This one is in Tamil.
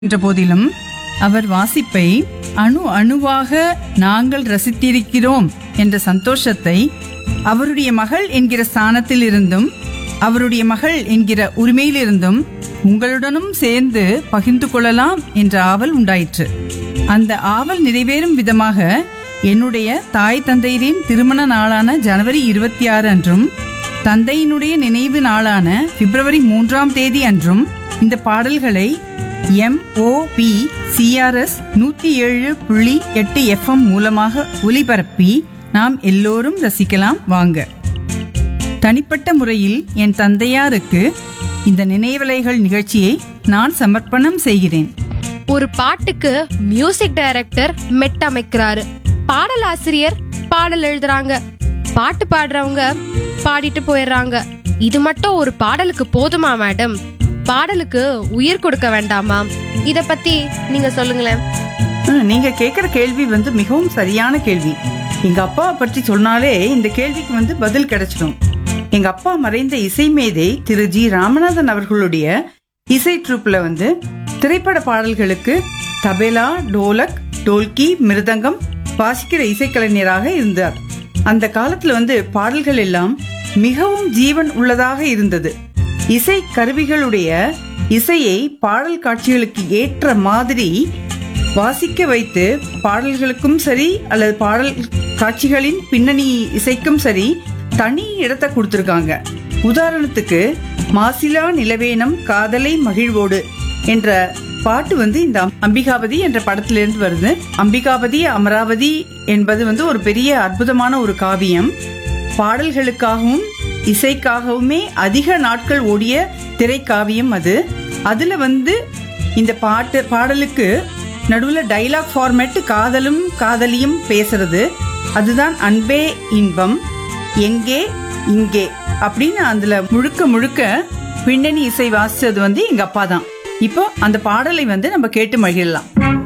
என்ற போதிலும் அவர் வாசிப்பை அணு அணுவாக நாங்கள் ரசித்திருக்கிறோம் என்ற சந்தோஷத்தை அவருடைய மகள் என்கிற ஸ்தானத்தில் இருந்தும் அவருடைய மகள் என்கிற உரிமையிலிருந்தும் உங்களுடனும் சேர்ந்து பகிர்ந்து கொள்ளலாம் என்ற ஆவல் உண்டாயிற்று அந்த ஆவல் நிறைவேறும் விதமாக என்னுடைய தாய் தந்தையரின் திருமண நாளான ஜனவரி இருபத்தி ஆறு அன்றும் தந்தையினுடைய நினைவு நாளான பிப்ரவரி மூன்றாம் தேதி அன்றும் இந்த பாடல்களை எம் ஓ பி சிஆர்எஸ் நூத்தி ஏழு புள்ளி எட்டு எஃப்எம் மூலமாக ஒலிபரப்பி நாம் எல்லோரும் ரசிக்கலாம் வாங்க தனிப்பட்ட முறையில் என் தந்தையாருக்கு இந்த நினைவலைகள் நிகழ்ச்சியை நான் சமர்ப்பணம் செய்கிறேன் ஒரு பாட்டுக்கு மியூசிக் டைரக்டர் மெட்டமைக்கிறாரு பாடலாசிரியர் பாடல் எழுதுறாங்க பாட்டு பாடுறவங்க பாடிட்டு போயிடுறாங்க இது மட்டும் ஒரு பாடலுக்கு போதுமா மேடம் பாடலுக்கு உயிர் கொடுக்க வேண்டாமா இத பத்தி நீங்க சொல்லுங்களேன் ம், நீங்க கேக்குற கேள்வி வந்து மிகவும் சரியான கேள்வி எங்க அப்பாவை பற்றி சொன்னாலே இந்த கேள்விக்கு வந்து பதில் கிடைச்சிடும் எங்க அப்பா மறைந்த இசை மேதை திரு ஜி ராமநாதன் அவர்களுடைய இசை ட்ரூப்ல வந்து திரைப்பட பாடல்களுக்கு தபேலா டோலக் டோல்கி மிருதங்கம் வாசிக்கிற இசைக்கலைஞராக இருந்தார் அந்த காலத்துல வந்து பாடல்கள் எல்லாம் மிகவும் ஜீவன் உள்ளதாக இருந்தது இசை கருவிகளுடைய இசையை பாடல் காட்சிகளுக்கு ஏற்ற மாதிரி வாசிக்க வைத்து பாடல்களுக்கும் சரி அல்லது பாடல் காட்சிகளின் பின்னணி இசைக்கும் சரி தனி இடத்தை கொடுத்திருக்காங்க உதாரணத்துக்கு மாசிலா நிலவேனம் காதலை மகிழ்வோடு என்ற பாட்டு வந்து இந்த அம்பிகாபதி என்ற படத்திலிருந்து வருது அம்பிகாபதி அமராவதி என்பது வந்து ஒரு பெரிய அற்புதமான ஒரு காவியம் பாடல்களுக்காகவும் இசைக்காகவுமே அதிக நாட்கள் ஓடிய திரைக்காவியம் அது அதுல வந்து இந்த பாட்டு பாடலுக்கு நடுவுல டைலாக் ஃபார்மேட் காதலும் காதலியும் பேசுறது அதுதான் அன்பே இன்பம் எங்கே இங்கே அப்படின்னு அதுல முழுக்க முழுக்க பின்னணி இசை வாசிச்சது வந்து எங்க அப்பா தான் இப்போ அந்த பாடலை வந்து நம்ம கேட்டு மகிழலாம்